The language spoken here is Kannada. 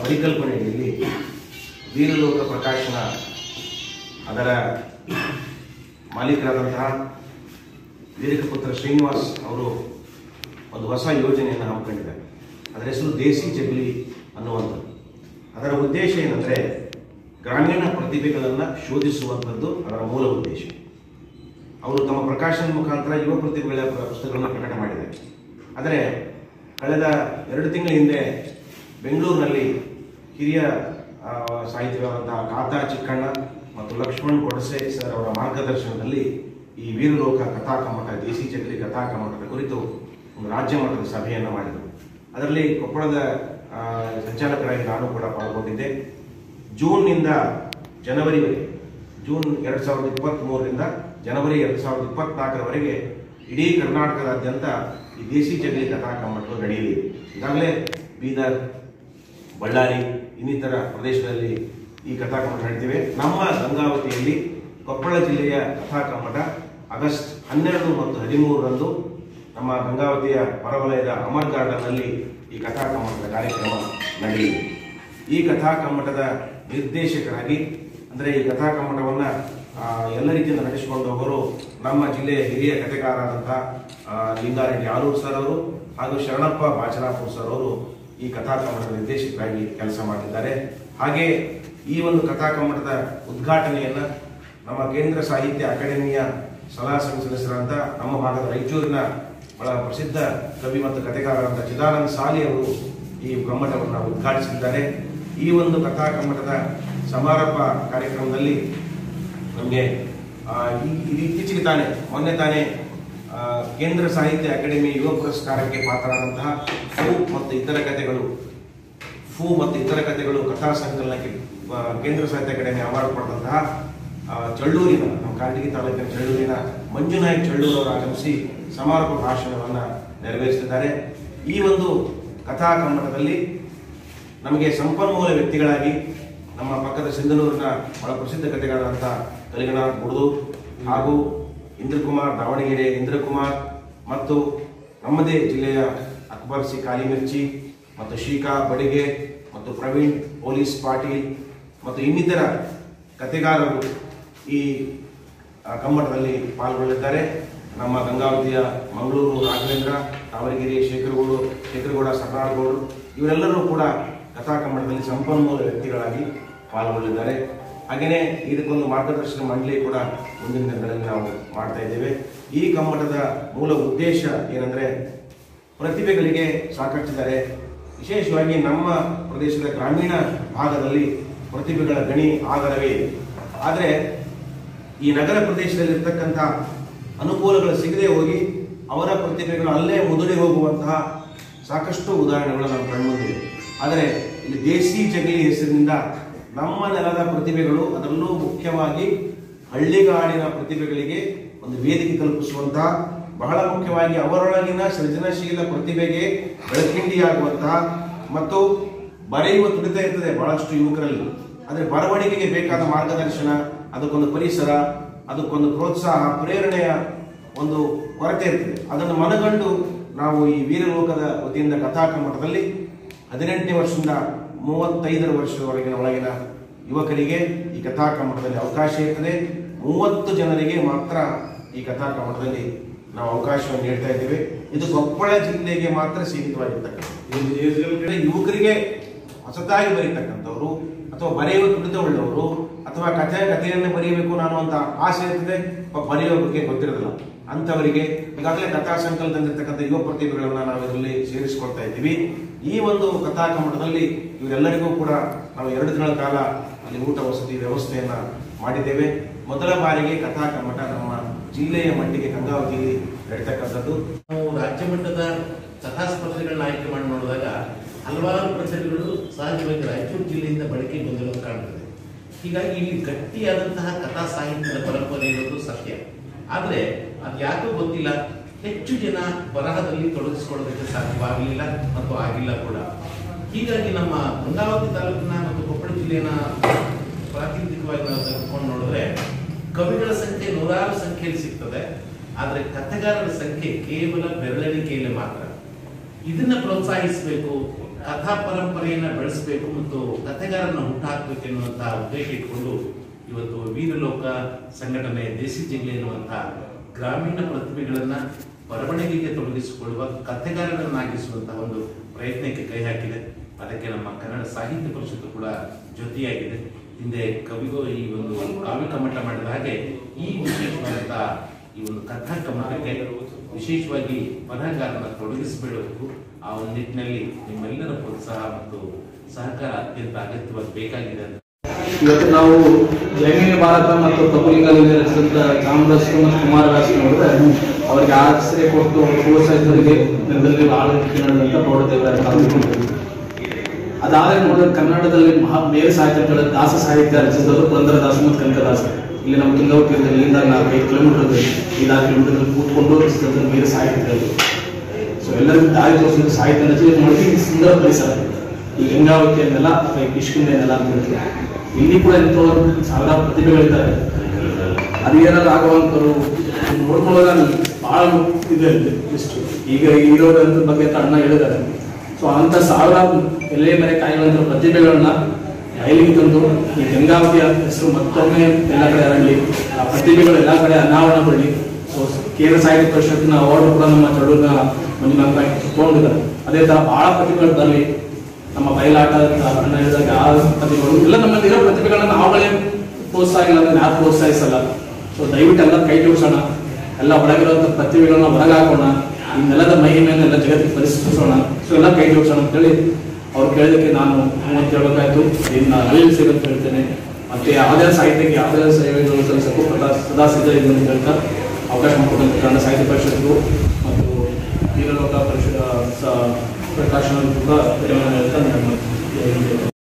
ಪರಿಕಲ್ಪನೆಯಲ್ಲಿ ವೀರಲೋಕ ಪ್ರಕಾಶನ ಅದರ ಮಾಲೀಕರಾದಂತಹ ವೀರಕಪುತ್ರ ಶ್ರೀನಿವಾಸ್ ಅವರು ಒಂದು ಹೊಸ ಯೋಜನೆಯನ್ನು ಹಮ್ಮಿಕೊಂಡಿದ್ದಾರೆ ಅದರ ಹೆಸರು ದೇಸಿ ಜಗಲಿ ಅನ್ನುವಂಥದ್ದು ಅದರ ಉದ್ದೇಶ ಏನಂದರೆ ಗ್ರಾಮೀಣ ಪ್ರತಿಭೆಗಳನ್ನು ಶೋಧಿಸುವಂಥದ್ದು ಅದರ ಮೂಲ ಉದ್ದೇಶ ಅವರು ತಮ್ಮ ಪ್ರಕಾಶನ ಮುಖಾಂತರ ಯುವ ಪ್ರತಿಭೆಗಳ ಪುಸ್ತಕಗಳನ್ನು ಪ್ರಕಟ ಮಾಡಿದ್ದಾರೆ ಆದರೆ ಕಳೆದ ಎರಡು ತಿಂಗಳ ಹಿಂದೆ ಬೆಂಗಳೂರಿನಲ್ಲಿ ಹಿರಿಯ ಆ, ಸಾಹಿತಿಗಳಾದಂತಹ ಕಾತಾ ಚಿಕ್ಕಣ್ಣ ಮತ್ತು ಲಕ್ಷ್ಮಣ್ ಕೊಡಸೆ ಸರ್ ಅವರ ಮಾರ್ಗದರ್ಶನದಲ್ಲಿ ಈ ವೀರಲೋಕ ಕಥಾಕಮ್ಮಟ ದೇಸಿ ಚಕ್ರಿ ಕಥಾಕಮ್ಮಟದ ಕುರಿತು ಒಂದು ರಾಜ್ಯ ಮಟ್ಟದ ಸಭೆಯನ್ನು ಮಾಡಿದರು ಅದರಲ್ಲಿ ಕೊಪ್ಪಳದ ಆ, ಸಂಚಾಲಕರಾಗಿ ನಾನು ಕೂಡ ಪಾಲ್ಗೊಂಡಿದ್ದೆ ಜೂನ್ನಿಂದ ಜನವರಿವರೆಗೆ ಜೂನ್ ಎರಡು ಸಾವಿರದ ಇಪ್ಪತ್ತ್ ಮೂರರಿಂದ ಜನವರಿ ಎರಡು ಸಾವಿರದ ಇಪ್ಪತ್ನಾಲ್ಕರವರೆಗೆ ಇಡೀ ಕರ್ನಾಟಕದಾದ್ಯಂತ ಈ ದೇಸಿ ಜಗಲಿ ಕಥಾಕಮ್ಮಟಗಳು ನಡೆಯಲಿದೆ ಈಗಾಗಲೇ ಬೀದರ್ ಬಳ್ಳಾರಿ ಇನ್ನಿತರ ಪ್ರದೇಶಗಳಲ್ಲಿ ಈ ಕಥಾಕಮ್ಮಟ ನಡೀತಿವೆ ನಮ್ಮ ಗಂಗಾವತಿಯಲ್ಲಿ ಕೊಪ್ಪಳ ಜಿಲ್ಲೆಯ ಕಥಾಕಮ್ಮಟ ಆಗಸ್ಟ್ ಹನ್ನೆರಡು ಮತ್ತು ಹದಿಮೂರರಂದು ನಮ್ಮ ಗಂಗಾವತಿಯ ಹೊರವಲಯದ ಅಮರ್ ಗಾರ್ಡನ್ನಲ್ಲಿ ಈ ಕಥಾಕಮ್ಮಟದ ಕಾರ್ಯಕ್ರಮ ನಡೆಯಲಿದೆ ಈ ಕಥಾಕಮ್ಮಟದ ನಿರ್ದೇಶಕರಾಗಿ ಅಂದರೆ ಈ ಕಥಾಕಮ್ಮಟವನ್ನು ಎಲ್ಲ ರೀತಿಯಿಂದ ನಡೆಸಿಕೊಂಡು ಹೋಗೋರು ನಮ್ಮ ಜಿಲ್ಲೆಯ ಹಿರಿಯ ಕಥೆಗಾರರಾದಂಥ ಆ, ಲಿಂಗಾರೆಡ್ಡಿ ಆಲೂರು ಸರ್ ಅವರು ಹಾಗೂ ಶರಣಪ್ಪ ಬಾಚನಾಪುರ್ ಸರ್ ಅವರು ಈ ಕಥಾಕಮ್ಮಟದ ನಿರ್ದೇಶಕರಾಗಿ ಕೆಲಸ ಮಾಡಿದ್ದಾರೆ ಹಾಗೆ ಈ ಒಂದು ಕಥಾಕಮ್ಮಟದ ಉದ್ಘಾಟನೆಯನ್ನ ನಮ್ಮ ಕೇಂದ್ರ ಸಾಹಿತ್ಯ ಅಕಾಡೆಮಿಯ ಸಲಹಾ ಸಮಿತಿ ಸದಸ್ಯರಾದಂಥ ನಮ್ಮ ಭಾಗದ ರಾಯಚೂರಿನ ಬಹಳ ಪ್ರಸಿದ್ಧ ಕವಿ ಮತ್ತು ಕಥೆಗಾರರಾದ ಚಿದಾನಂದ ಸಾಲಿ ಅವರು ಈ ಕಮ್ಮಟವನ್ನು ಉದ್ಘಾಟಿಸಿದ್ದಾರೆ ಈ ಒಂದು ಕಥಾ ಕಮ್ಮಟದ ಸಮಾರಂಭ ಕಾರ್ಯಕ್ರಮದಲ್ಲಿ ನಮಗೆ ಆ, ಈ- ಇದು ಇತ್ತೀಚೆಗೆ ತಾನೇ ಮೊನ್ನೆ ತಾನೇ ಆ, ಕೇಂದ್ರ ಸಾಹಿತ್ಯ ಅಕಾಡೆಮಿ ಯುವ ಪುರಸ್ಕಾರಕ್ಕೆ ಪಾತ್ರರಾದಂತಹ ಫೂ ಮತ್ತು ಇತರ ಕಥೆಗಳು ಫೂ ಮತ್ತು ಇತರ ಕಥೆಗಳು ಕಥಾ ಸಂಕಲನಕ್ಕೆ ಆ, ಕೇಂದ್ರ ಸಾಹಿತ್ಯ ಅಕಾಡೆಮಿ ಅವಾರ್ಡ್ ಪಡೆದಂತಹ ಆ, ಚಳ್ಳೂರಿನ ನಮ್ಮ ಕಾರಟಗಿ ತಾಲೂಕಿನ ಚಳ್ಳೂರಿನ ಮಂಜುನಾಯಕ್ ಚಳ್ಳೂರು ಅವರು ಆಗಮಿಸಿ ಸಮಾರೋಪ ಭಾಷಣವನ್ನು ನೆರವೇರಿಸಿದ್ದಾರೆ ಈ ಒಂದು ಕಥಾ ಕಮ್ಮಟದಲ್ಲಿ ನಮಗೆ ಸಂಪನ್ಮೂಲ ವ್ಯಕ್ತಿಗಳಾಗಿ ನಮ್ಮ ಪಕ್ಕದ ಸಿಂಧನೂರಿನ ಬಹಳ ಪ್ರಸಿದ್ಧ ಕಥೆಗಾರರಂಥ ಕಲಿಗನಾಥ್ ಗುಡ್ದು ಹಾಗೂ ಇಂದ್ರಕುಮಾರ್ ದಾವಣಗೆರೆ ಇಂದ್ರಕುಮಾರ್ ಮತ್ತು ನಮ್ಮದೇ ಜಿಲ್ಲೆಯ ಅಕ್ಬರ್ ಸಿ ಕಾಲಿಮಿರ್ಚಿ ಮತ್ತು ಶೀಕಾ ಬಡಿಗೆ ಮತ್ತು ಪ್ರವೀಣ್ ಪೊಲೀಸ್ ಪಾಟೀಲ್ ಮತ್ತು ಇನ್ನಿತರ ಕಥೆಗಾರರು ಈ ಆ, ಕಮ್ಮಟದಲ್ಲಿ ಪಾಲ್ಗೊಳ್ಳಲಿದ್ದಾರೆ ನಮ್ಮ ಗಂಗಾವತಿಯ ಮಂಗಳೂರು ರಾಘವೇಂದ್ರ ತಾವರಗಿರಿ ಶೇಖರಗೌಡು ಶೇಖರಗೌಡ ಸರ್ನಾಳಗೌಡರು ಇವರೆಲ್ಲರೂ ಕೂಡ ಕಥಾ ಕಮ್ಮಟದಲ್ಲಿ ಸಂಪನ್ಮೂಲ ವ್ಯಕ್ತಿಗಳಾಗಿ ಪಾಲ್ಗೊಳ್ಳಲಿದ್ದಾರೆ ಹಾಗೆಯೇ ಇದಕ್ಕೊಂದು ಮಾರ್ಗದರ್ಶನ ಮಂಡಳಿ ಕೂಡ ಮುಂದಿನ ದಿನಗಳಲ್ಲಿ ನಾವು ಮಾಡ್ತಾ ಇದ್ದೇವೆ ಈ ಕಮ್ಮಟದ ಮೂಲ ಉದ್ದೇಶ ಏನಂದ್ರೆ ಪ್ರತಿಭೆಗಳಿಗೆ ಸಾಕಷ್ಟಿದ್ದಾರೆ ವಿಶೇಷವಾಗಿ ನಮ್ಮ ಪ್ರದೇಶದ ಗ್ರಾಮೀಣ ಭಾಗದಲ್ಲಿ ಪ್ರತಿಭೆಗಳ ಗಣಿ ಆಧಾರವೇ ಇದೆ ಆದರೆ ಈ ನಗರ ಪ್ರದೇಶದಲ್ಲಿ ಇರ್ತಕ್ಕಂಥ ಅನುಕೂಲಗಳು ಸಿಗದೆ ಹೋಗಿ ಅವರ ಪ್ರತಿಭೆಗಳು ಅಲ್ಲೇ ಮುದುಡಿ ಹೋಗುವಂತಹ ಸಾಕಷ್ಟು ಉದಾಹರಣೆಗಳು ನಮ್ಮ ಕಣ್ಮುಂದಿದೆ ಆದರೆ ಇಲ್ಲಿ ದೇಸಿ ಜಗಲಿ ಹೆಸರಿನಿಂದ ನಮ್ಮ ನೆಲದ ಪ್ರತಿಭೆಗಳು ಅದರಲ್ಲೂ ಮುಖ್ಯವಾಗಿ ಹಳ್ಳಿಗಾಡಿನ ಪ್ರತಿಭೆಗಳಿಗೆ ಒಂದು ವೇದಿಕೆ ಕಲ್ಪಿಸುವಂತಹ ಬಹಳ ಮುಖ್ಯವಾಗಿ ಅವರೊಳಗಿನ ಸೃಜನಶೀಲ ಪ್ರತಿಭೆಗೆ ಬೆಳಕಿಂಡಿಯಾಗುವಂತಹ ಮತ್ತು ಬರೆಯುವ ತುಡಿತ ಇರ್ತದೆ ಬಹಳಷ್ಟು ಯುವಕರಲ್ಲಿ ಆದರೆ ಬರವಣಿಗೆಗೆ ಬೇಕಾದ ಮಾರ್ಗದರ್ಶನ ಅದಕ್ಕೊಂದು ಪರಿಸರ ಅದಕ್ಕೊಂದು ಪ್ರೋತ್ಸಾಹ ಪ್ರೇರಣೆಯ ಒಂದು ಕೊರತೆ ಇರ್ತದೆ ಅದನ್ನು ಮನಗಂಡು ನಾವು ಈ ವೀರಲೋಕದ ವತಿಯಿಂದ ಕಥಾಕಮ್ಮಟದಲ್ಲಿ ಹದಿನೆಂಟನೇ ವರ್ಷದಿಂದ ಮೂವತ್ತೈದರ ವರ್ಷದವರೆಗಿನ ಒಳಗಿನ ಯುವಕರಿಗೆ ಈ ಕಥಾಕಮ್ಮಟದಲ್ಲಿ ಅವಕಾಶ ಇರ್ತದೆ ಮೂವತ್ತು ಜನರಿಗೆ ಮಾತ್ರ ಈ ಕಥಾಕಮ್ಮಟದಲ್ಲಿ ನಾವು ಅವಕಾಶವನ್ನು ನೀಡ್ತಾ ಇದ್ದೇವೆ ಇದು ಕೊಪ್ಪಳ ಜಿಲ್ಲೆಗೆ ಮಾತ್ರ ಸೀಮಿತವಾಗಿರ್ತಕ್ಕಂಥ ಯುವಕರಿಗೆ ಹೊಸದಾಗಿ ಬರೀತಕ್ಕಂಥವ್ರು ಅಥವಾ ಬರೆಯುವ ತುಡಿತವುಳ್ಳವರು ಅಥವಾ ಕಥೆ ಕಥೆಯನ್ನೇ ಬರೆಯಬೇಕು ನಾನು ಅಂತ ಆಸೆ ಇರ್ತದೆ ಪಾಪ ಬರೆಯುವ ಬಗ್ಗೆ ಗೊತ್ತಿರೋದಿಲ್ಲ ಅಂಥವರಿಗೆ ಈಗಾಗಲೇ ಕಥಾ ಸಂಕಲನದಲ್ಲಿರ್ತಕ್ಕಂಥ ಯುವ ಪ್ರತಿಭೆಗಳನ್ನ ನಾವು ಇದರಲ್ಲಿ ಸೇರಿಸಿಕೊಳ್ತಾ ಇದ್ದೀವಿ ಈ ಒಂದು ಕಥಾ ಕಮ್ಮಟದಲ್ಲಿ ಇವರೆಲ್ಲರಿಗೂ ಕೂಡ ನಾವು ಎರಡು ದಿನಗಳ ಕಾಲ ಅಲ್ಲಿ ಊಟ ವಸತಿ ವ್ಯವಸ್ಥೆಯನ್ನ ಮಾಡಿದ್ದೇವೆ ಮೊದಲ ಬಾರಿಗೆ ಕಥಾ ಕಮ್ಮಟ ನಮ್ಮ ಜಿಲ್ಲೆಯ ಮಟ್ಟಿಗೆ ಗಂಗಾವತಿಯಲ್ಲಿ ನಡೀತಕ್ಕಂಥದ್ದು ನಾವು ರಾಜ್ಯ ಮಟ್ಟದ ಕಥಾಸ್ಪರ್ಧೆಗಳನ್ನ ಆಯ್ಕೆ ಮಾಡಿ ನೋಡಿದಾಗ ಹಲವಾರು ಪ್ರತಿಭೆಗಳು ಸಹಜವಾಗಿ ರಾಯಚೂರು ಜಿಲ್ಲೆಯಿಂದ ಬಳಕೆ ಬಂದಿರೋದು ಕಾಣ್ತದೆ ಹೀಗಾಗಿ ಇಲ್ಲಿ ಗಟ್ಟಿಯಾದಂತಹ ಕಥಾ ಸಾಹಿತ್ಯದ ಪರಂಪರೆ ಇರೋದು ಸತ್ಯ ಆದರೆ ಅದು ಯಾಕೋ ಗೊತ್ತಿಲ್ಲ ಹೆಚ್ಚು ಜನ ಬರಹದಲ್ಲಿ ತೊಡಗಿಸಿಕೊಳ್ಳೋದಕ್ಕೆ ಸಾಧ್ಯವಾಗಲಿಲ್ಲ ಮತ್ತು ಆಗಿಲ್ಲ ಕೂಡ ಹೀಗಾಗಿ ನಮ್ಮ ಗಂಗಾವತಿ ತಾಲೂಕಿನ ಮತ್ತು ಕೊಪ್ಪಳ ಜಿಲ್ಲೆಯ ಪ್ರಾತಿನಿಧಿಕವಾಗಿ ನಾವು ತೆಗೆದುಕೊಂಡು ನೋಡಿದ್ರೆ ಕವಿಗಳ ಸಂಖ್ಯೆ ನೂರಾರು ಸಂಖ್ಯೆಯಲ್ಲಿ ಸಿಗ್ತದೆ ಆದರೆ ಕಥೆಗಾರರ ಸಂಖ್ಯೆ ಕೇವಲ ಬೆರಳೆಣಿಕೆಯಲ್ಲಿ ಮಾತ್ರ ಇದನ್ನ ಪ್ರೋತ್ಸಾಹಿಸಬೇಕು ಕಥಾ ಪರಂಪರೆಯನ್ನು ಬೆಳೆಸಬೇಕು ಮತ್ತು ಕಥೆಗಾರರನ್ನು ಹುಟ್ಟುಹಾಕಬೇಕು ಎನ್ನುವಂತಹ ಉದ್ದೇಶ ಇಟ್ಕೊಂಡು ಇವತ್ತು ವೀರಲೋಕ ಸಂಘಟನೆ ದೇಸಿ ಜಿಲ್ಲೆ ಎನ್ನುವಂತಹ ಗ್ರಾಮೀಣ ಪ್ರತಿಭೆಗಳನ್ನ ಬರವಣಿಗೆಗೆ ತೊಡಗಿಸಿಕೊಳ್ಳುವ ಕಥೆಗಾರರನ್ನಾಗಿಸುವಂತಹ ಒಂದು ಪ್ರಯತ್ನಕ್ಕೆ ಕೈ ಹಾಕಿದೆ ಅದಕ್ಕೆ ನಮ್ಮ ಕನ್ನಡ ಸಾಹಿತ್ಯ ಪರಿಷತ್ತು ಕೂಡ ಜೊತೆಯಾಗಿದೆ ಹಿಂದೆ ಕವಿಗೂ ಈ ಒಂದು ಕಾವ್ಯ ಕಮ್ಮಟ ಮಾಡಿದ ಹಾಗೆ ಈ ವಿಶೇಷವಾದಂತಹ ಈ ಒಂದು ಕಥಾ ಕಮ್ಮಟಕ್ಕೆ ವಿಶೇಷವಾಗಿ ಬರಹಗಾರನ ತೊಡಗಿಸಿಬಿಡಬೇಕು ಆ ಒಂದು ನಿಟ್ಟಿನಲ್ಲಿ ನಿಮ್ಮೆಲ್ಲರ ಪ್ರೋತ್ಸಾಹ ಮತ್ತು ಸಹಕಾರ ಅತ್ಯಂತ ಅಗತ್ಯವಾಗಿ ಬೇಕಾಗಿದೆ ಅಂತ ಇವತ್ತು ನಾವು ಜೈಮಿನಿ ಭಾರತ ಮತ್ತು ಕಪುಲಿಂಗದಲ್ಲಿ ರಚಿಸಿದ ಚಾಮರಾಜ ಮತ್ತು ಕುಮಾರವ್ಯಾಸ ನೋಡಿದ್ರೆ ಅವರಿಗೆ ಆಶ್ರಯ ಕೊಟ್ಟು ಪ್ರೋತ್ಸಾಹಿತರಿಗೆ ನೆಲದಲ್ಲಿ ಆಳ್ವಿಕೆ ನಡೆದಂತ ಪ್ರೌಢದೇವರ ಕಾಲದಲ್ಲಿ ಅದಾದ್ರೆ ನೋಡಿದ್ರೆ ಕನ್ನಡದಲ್ಲಿ ಮಹಾ ಮೇರು ಸಾಹಿತ್ಯಗಳ ದಾಸ ಸಾಹಿತ್ಯ ರಚಿಸಿದವರು ಪುರಂದರದಾಸ ಮತ್ತು ಕನಕದಾಸ ಇಲ್ಲಿ ನಮ್ಮ ತುಂಗವತಿ ಇಲ್ಲಿಂದ ನಾಲ್ಕೈದು ಕಿಲೋಮೀಟರ್ ಐದಾರು ಕಿಲೋಮೀಟರ್ ಕೂತ್ಕೊಂಡು ರಚಿಸಿದ ಮೇರು ಸಾಹಿತ್ಯಗಳು ಸೊ ಎಲ್ಲರಿಗೂ ದಾರಿ ತೋರಿಸಿದ ಸಾಹಿತ್ಯ ರಚನೆ ನೋಡಿ ಇದು ಸುಂದರ ಪರಿಸರ ಈ ಗಂಗಾವತಿಯನ್ನೆಲ್ಲ ಅಥವಾ ಈ ಕಿಷ್ಕಿಂದೆನೆಲ್ಲ ಅಂತ ಹೇಳ್ತೀವಿ ಇಲ್ಲಿ ಕೂಡ ಎಂಥವ್ರು ಸಾವಿರಾರು ಪ್ರತಿಭೆಗಳಿದ್ದಾರೆ ಅದು ಏನಾದ್ರು ಆಗುವಂಥವ್ರು ನೋಡ್ಕೊಳ್ಳೋದಾಗ ಬಹಳ ಇದೆ ಇಷ್ಟು ಈಗ ಇರೋದ್ರ ಬಗ್ಗೆ ಅಂತ ಅಣ್ಣ ಹೇಳಿದ್ದಾರೆ ಸೊ ಅಂತ ಸಾವಿರಾರು ಎಲೆ ಮರೆ ಕಾಯಿಗಳಂತ ಪ್ರತಿಭೆಗಳನ್ನ ಬಯಲಿಗೆ ತಂದು ಈ ಗಂಗಾವತಿಯ ಹೆಸರು ಮತ್ತೊಮ್ಮೆ ಎಲ್ಲ ಕಡೆ ಹರಡಲಿ ಆ ಪ್ರತಿಭೆಗಳು ಎಲ್ಲ ಕಡೆ ಅನಾವರಣಗೊಳ್ಳಿ ಸೊ ಕೇಂದ್ರ ಸಾಹಿತ್ಯ ಪರಿಷತ್ತಿನ ಅವಾರ್ಡ್ ಕೂಡ ನಮ್ಮ ಚಳುವನ ಮಂಜುನಾಥ ತಗೊಂಡಿದ್ದಾರೆ ಅದೇ ತರ ಬಹಳ ಪ್ರತಿಭೆಗಳು ಬರಲಿ ನಮ್ಮ ಬಯಲಾಟ ಅಂತ ಅಣ್ಣ ಹೇಳಿದಾಗ ಆ ಪ್ರತಿಭೆಗಳು ಎಲ್ಲ ನಮ್ಮಲ್ಲಿ ಇರೋ ಪ್ರತಿಭೆಗಳನ್ನ ನಾವುಗಳೇ ಪ್ರೋತ್ಸಾಹ ಇಲ್ಲ ಅಂದ್ರೆ ಯಾರು ಪ್ರೋತ್ಸಾಹಿಸಲ್ಲ ಸೊ ದಯವಿಟ್ಟು ಎಲ್ಲ ಕೈ ಜೋಡಿಸೋಣ ಎಲ್ಲ ಒಳಗಿರುವಂತ ಪ್ರತಿಭೆಗಳನ್ನ ಹೊರಗಾಕೋಣ ಈ ನೆಲದ ಮಹಿಮೆಯನ್ನು ಎಲ್ಲ ಜಗತ್ತಿಗೆ ಪರಿಸ್ಥಿಸೋಣ ಸೊ ಎಲ್ಲ ಕೈ ಜೋಡಿಸೋಣ ಅಂತೇಳಿ ಅವ್ರು ಕೇಳಿದಕ್ಕೆ ನಾನು ಮೂವತ್ತು ಹೇಳ್ಬೇಕಾಯ್ತು ಇನ್ನು ಅಲ್ಲಿ ಸಿಗುತ್ತೆ ಹೇಳ್ತೇನೆ ಮತ್ತೆ ಯಾವುದೇ ಸಾಹಿತ್ಯಕ್ಕೆ ಯಾವುದೇ ಸೇವೆಗಳು ಸಲ್ಲಿಸಕ್ಕೂ ಸದಾ ಸದಾ ಸಿದ್ಧ ಇದೆ ಅಂತ ಹೇಳ್ತಾ ಅವಕಾಶ ಮಾಡಿಕೊಟ್ಟಂತ ಕನ್ನಡ ಸಾಹಿತ್ಯ ಪರಿಷತ್ತು ಮತ್ತು ವೀರಲೋಕ ಪರಿಷತ್ ಪ್ರಕಾಶನ ಕೂಡ ಧನ್ಯವಾದ ಹೇಳ್ತಾ ನನ್ನ